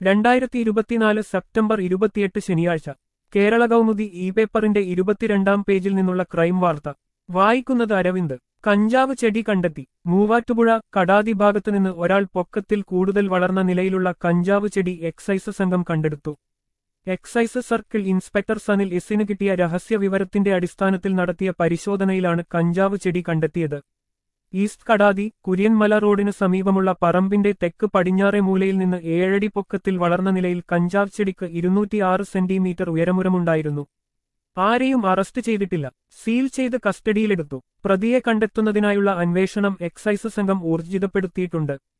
രണ്ടായിരത്തി ഇരുപത്തിനാല് സെപ്റ്റംബർ ഇരുപത്തിയെട്ട് ശനിയാഴ്ച കേരള കൗമുദി ഇ പേപ്പറിന്റെ ഇരുപത്തിരണ്ടാം പേജിൽ നിന്നുള്ള ക്രൈം വാർത്ത വായിക്കുന്നത് അരവിന്ദ് കഞ്ചാവ് ചെടി കണ്ടെത്തി മൂവാറ്റുപുഴ കടാതി ഭാഗത്തു നിന്ന് ഒരാൾ പൊക്കത്തിൽ കൂടുതൽ വളർന്ന നിലയിലുള്ള കഞ്ചാവ് ചെടി എക്സൈസ് സംഘം കണ്ടെടുത്തു എക്സൈസ് സർക്കിൾ ഇൻസ്പെക്ടർ സനിൽ എസിന് കിട്ടിയ രഹസ്യ വിവരത്തിന്റെ അടിസ്ഥാനത്തിൽ നടത്തിയ പരിശോധനയിലാണ് കഞ്ചാവ് ചെടി കണ്ടെത്തിയത് ഈസ്റ്റ് കടാതി കുര്യൻമല റോഡിന് സമീപമുള്ള പറമ്പിന്റെ തെക്ക് പടിഞ്ഞാറെ മൂലയിൽ നിന്ന് ഏഴടി പൊക്കത്തിൽ വളർന്ന നിലയിൽ കഞ്ചാവ് ചെടിക്ക് ഇരുന്നൂറ്റിയാറ് സെന്റിമീറ്റർ ഉയരമുരമുണ്ടായിരുന്നു ആരെയും അറസ്റ്റ് ചെയ്തിട്ടില്ല സീൽ ചെയ്ത് കസ്റ്റഡിയിലെടുത്തു പ്രതിയെ കണ്ടെത്തുന്നതിനായുള്ള അന്വേഷണം എക്സൈസ് സംഘം ഊർജിതപ്പെടുത്തിയിട്ടുണ്ട്